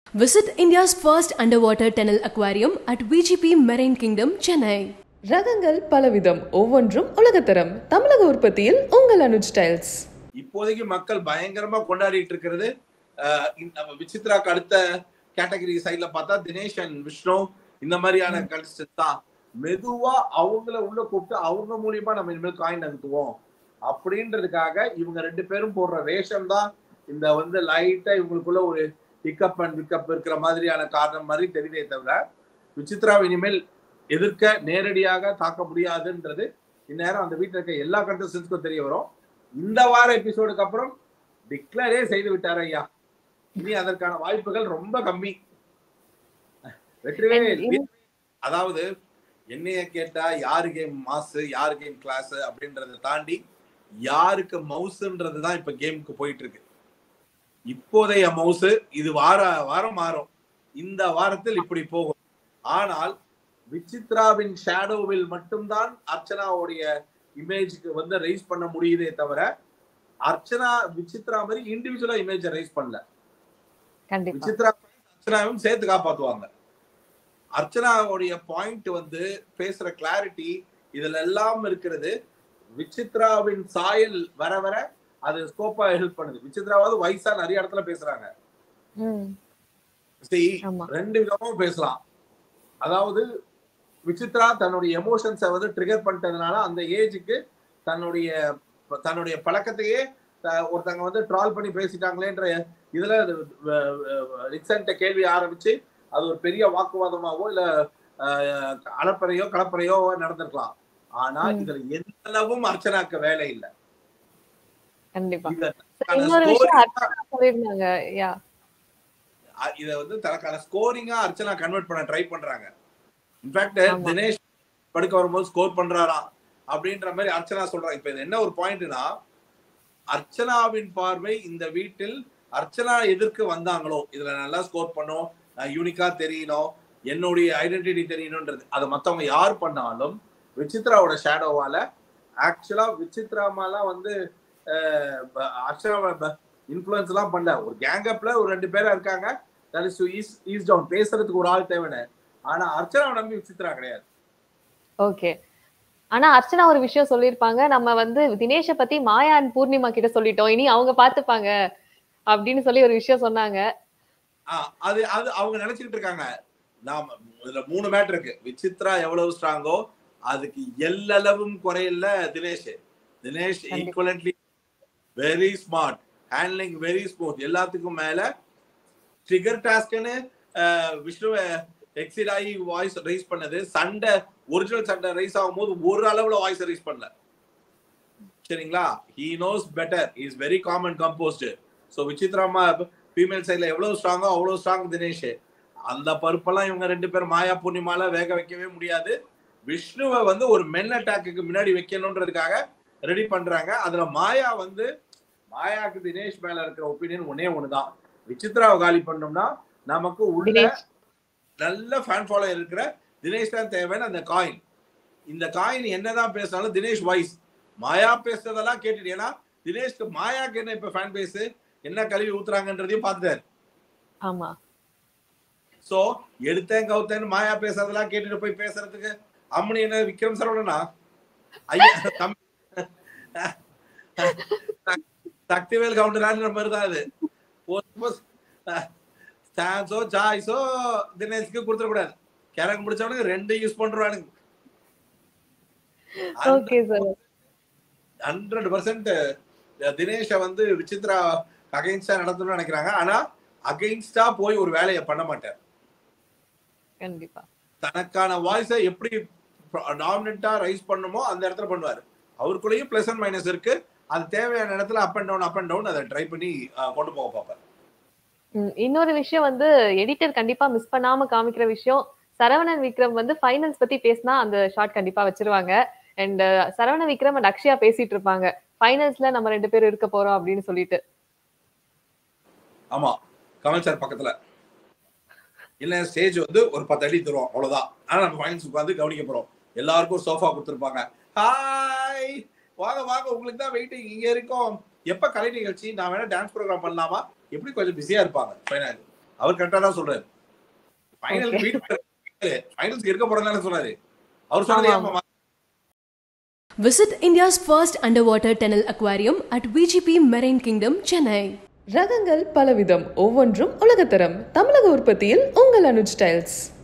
Visit India's first underwater tunnel aquarium at VGP Marine Kingdom, Chennai. ரகங்கள் பலவிதம் ஒவ்வொன்றும் உலகத்தரம் தமிழக உற்பத்தியில் உங்கள் அனுஜ் ஸ்டைல்ஸ் இப்போதைக்கு மக்கள் பயங்கரமா கொண்டாடிட்டு இருக்கிறது அஹ், இந்த- நம்ம விசித்ராக்கு அடுத்த கேட்டகரி சைட்ல பார்த்தா தினேஷ் அண்ட் விஷ்ணு இந்த மாதிரியான கண்டஸ்டன்ஸ் தான் மெதுவா அவங்கள உள்ள கூப்பிட்டு அவங்க மூலியமா நம்ம இனிமேல் காயின் நகர்த்துவோம் அப்படின்றதுக்காக இவங்க ரெண்டு பேரும் போடுற வேஷம் தான் இந்த வந்து லைட்டா இவங்களுக்குள்ள ஒரு பிக்கப் அண்ட் பிக்கப் இருக்கிற மாதிரியான காரணம் மாதிரி தெரியுதே தவிர விசித்ராவை இனிமேல் எதிர்க்க நேரடியாக தாக்க முடியாதுன்றது இந்நேரம் அந்த வீட்டில் இருக்க எல்லா கண்டஸ்டன்ஸ்க்கும் தெரிய வரும் இந்த வார எபிசோடுக்கு அப்புறம் டிக்ளரே செய்து விட்டார் ஐயா இனி அதற்கான வாய்ப்புகள் ரொம்ப கம்மி வெற்றிவே And in- அதாவது என்னைய கேட்டா யாரு கேம் மாசு யாரு கேம் கிளாஸ் அப்படின்றத தாண்டி யாருக்கு மவுஸ்ன்றது தான் இப்ப கேமுக்கு போயிட்டு இருக்கு இப்போதைய மவுசு இது வார வாரம் மாறும் இந்த வாரத்தில் இப்படி போகும் ஆனால் விசித்ராவின் ஷேடோவில் மட்டும்தான் அர்ச்சனாவுடைய இமேஜ்க்கு வந்து ரைஸ் பண்ண முடியுதே தவிர அர்ச்சனா விசித்ரா மாதிரி இண்டிவிஜுவலா இமேஜ் ரைஸ் பண்ணல கண்டிப்பா விசித்ரா அர்ச்சனாவும் சேர்த்து காப்பாத்துவாங்க அர்ச்சனாவுடைய பாயிண்ட் வந்து பேசுற கிளாரிட்டி இதுல எல்லாம் இருக்கிறது விசித்ராவின் சாயல் வர வர அது ஸ்கோப்பா ஹெல்ப் பண்ணுது விசித்ராவது வயசா நிறைய இடத்துல பேசுறாங்க ம் See, ஆமா. ரெண்டு விதமும் பேசலாம் அதாவது விசித்ரா தன்னுடைய எமோஷன்ஸை வந்து ட்ரிகர் பண்ணிட்டதுனால அந்த ஏஜுக்கு தன்னுடைய தன்னுடைய பழக்கத்தையே த- ஒருத்தங்க வந்து ட்ரால் பண்ணி பேசிட்டாங்களேன்ற இதுல ரிக்ஸன்ட்ட கேள்வி ஆரம்பிச்சு அது ஒரு பெரிய வாக்குவாதமாவோ இல்ல அஹ், அலப்பறையோ கலப்பறையோ நடந்திருக்கலாம் ஆனா ம். இதுல எந்த அளவும் அர்ச்சனாக்கு வேலை இல்லை கண்டிப்பா இத இன்னொரு விஷயம் scoring- அர்ச்சனா சொல்லியிருந்தாங்க யா அ- இத வந்து தனக்கான ஸ்கோரிங்கா அர்ச்சனா கன்வெர்ட் பண்ண ட்ரை பண்றாங்க இன்ஃபேக்ட் ஆமா. தினேஷ் படுக்க வரும்போது ஸ்கோர் பண்றாராம் அப்படின்ற மாதிரி அர்ச்சனா சொல்றாங்க இப்ப இது என்ன ஒரு பாயிண்ட்னா அர்ச்சனாவின் பார்வை இந்த வீட்டில் அர்ச்சனா எதிர்க்கு வந்தாங்களோ இதுல நல்லா ஸ்கோர் பண்ணோம் யூனிக்கா தெரியணும் என்னுடைய ஐடென்டிட்டி தெரியணும்ன்றது அதை மத்தவங்க யார் பண்ணாலும் விசித்ராவோட ஷேடோவால ஆக்சுவலா விசித்ராமாலாம் வந்து அஹ், ப- அர்ச்சனாவை இன்ஃபுளுன்ஸ் எல்லாம் பண்ணல ஒரு கேங்கப்ல ஒரு ரெண்டு பேரா இருக்காங்க that is is is down பேசுறதுக்கு ஒரு ஆள் தேவைன்னு ஆனா அர்ச்சனாவை நம்பி விசித்ரா கிடையாது ஓகே ஆனா அர்ச்சனா ஒரு விஷயம் சொல்லியிருப்பாங்க நம்ம வந்து தினேஷ பத்தி மாயா and பூர்ணிமா கிட்ட சொல்லிட்டோம் இனி அவங்க பாத்துப்பாங்க அப்படின்னு சொல்லி ஒரு விஷயம் சொன்னாங்க ஆ, அது அது அவங்க நினைச்சுக்கிட்டு இருக்காங்க நாம இதுல மூணு மேட்டர் இருக்கு விசித்ரா எவ்வளவு ஸ்ட்ராங்கோ அதுக்கு எல்லளவும் குறையில்ல தினேஷ் தினேஷ் கண்டிப்பா. Equivalently very smart handling very smooth எல்லாத்துக்கும் மேல ட்ரிகர் டாஸ்க்னு விஷ்ணு எக்ஸிட் ஆகி வாய்ஸ் ரைஸ் பண்ணது சண்டை ஒரிஜினல் சண்டை ரைஸ் ஆகும்போது ஒரு அளவுல வாய்ஸ் ரைஸ் பண்ணல சரிங்களா he knows better is very common composed so விசித்ராமா ஃபீமேல் சைட்ல எவ்வளவு ஸ்ட்ராங்கோ அவ்வளவு ஸ்ட்ராங் தினேஷ் அந்த பருப்பெல்லாம் இவங்க ரெண்டு பேரும் மாயா பூர்ணிமால வேக வைக்கவே முடியாது விஷ்ணுவை வந்து ஒரு மென் அட்டாக்கு முன்னாடி வைக்கணுன்றதுக்காக ரெடி பண்றாங்க அதுல மாயா வந்து மாயாக்கு தினேஷ் மேல இருக்கிற ஒப்பீனியன் ஒன்னே ஒண்ணுதான் விசித்ராவை காலி பண்ணோம்னா நமக்கு உள்ள தினேஷ் நல்ல ஃபேன் ஃபாலோ இருக்கிற தினேஷ் தான் தேவைன்னு அந்த காயின் இந்த காயின் என்னதான் பேசினாலும் தினேஷ் வாய்ஸ் மாயா பேசுறதெல்லாம் கேட்டுட்டு ஏன்னா தினேஷ்க்கு மாயாக்கு என்ன இப்ப ஃபேன் பேஸ் என்ன கழுவி ஊத்துறாங்கன்றதையும் பார்த்துட்டாரு ஆமா சோ எடுத்தேன் கவுத்தேன்னு மாயா பேசுறதெல்லாம் கேட்டுட்டு போய் பேசுறதுக்கு அம்மனி என்ன விக்ரம் சரவணனா ஐயா தம்பி சக்திவேல் கவுண்டரான்ற மாதிரி தான் அது ஸ்டான்ஸோ சாய்ஸோ தினேஷ்க்கு கொடுத்துடக்கூடாது கிழங்கு முடிச்சவனுக்கு ரெண்டு யூஸ் பண்றானுங்க ஓகே சார் ஹண்ட்ரட் பர்சன்ட் தினேஷ வந்து விசித்ரா அகைன்ஸ்டா நடத்தணும்னு நினைக்கிறாங்க ஆனா அகைன்ஸ்டா போய் ஒரு வேலையை பண்ண மாட்டார் கண்டிப்பா தனக்கான வாய்ஸை எப்படி டாமினண்டா ரைஸ் பண்ணுமோ அந்த இடத்துல பண்ணுவாரு அவருக்குள்ளேயும் பிளஸ் அண்ட் மைனஸ் இருக்கு அது தேவையான இடத்துல up and down up and down அதை ட்ரை பண்ணி அஹ், கொண்டு போக பார்ப்பாரு ம், இன்னொரு விஷயம் வந்து எடிட்டர் கண்டிப்பா மிஸ் பண்ணாம காமிக்கிற விஷயம் சரவணன் விக்ரம் வந்து ஃபைனல்ஸ் பத்தி பேசினா அந்த ஷாட் கண்டிப்பா வச்சிருவாங்க அண்ட் சரவண விக்ரம் அண்ட் அக்ஷயா பேசிட்டு இருப்பாங்க ஃபைனல்ஸ்ல நம்ம ரெண்டு பேரும் இருக்க போறோம் அப்படின்னு சொல்லிட்டு ஆமா கமல் சார் பக்கத்துல இல்ல ஸ்டேஜ் வந்து ஒரு பத்து அடி தருவோம் அவ்வளவுதான் ஆனா நம்ம ஃபைனல்ஸ் உட்காந்து கவனிக்க போறோம் எல்லாருக்கும் சோஃபா கொடுத்துருப்பாங்க ஹாய் வாங்க வாங்க உங்களுக்கு தான் வெயிட்டிங் இங்க இருக்கோம் எப்ப கலை நிகழ்ச்சி நான் வேணா டான்ஸ் ப்ரோக்ராம் பண்ணலாமா எப்படி கொஞ்சம் பிஸியா இருப்பாங்க ஃபைனல் அவர் கரெக்டா தான் சொல்றாரு ஃபைனல் Okay. வீட்டு ஃபைனல்ஸ்க்கு இருக்க போறதுனால சொன்னாரு அவர் சொன்னது ஆமா. ஏன் Visit India's first underwater tunnel aquarium at VGP Marine Kingdom, Chennai. ரகங்கள் பலவிதம் ஒவ்வொன்றும் உலகத்தரம் தமிழக உற்பத்தியில் உங்கள் அனுஜ் டைல்ஸ்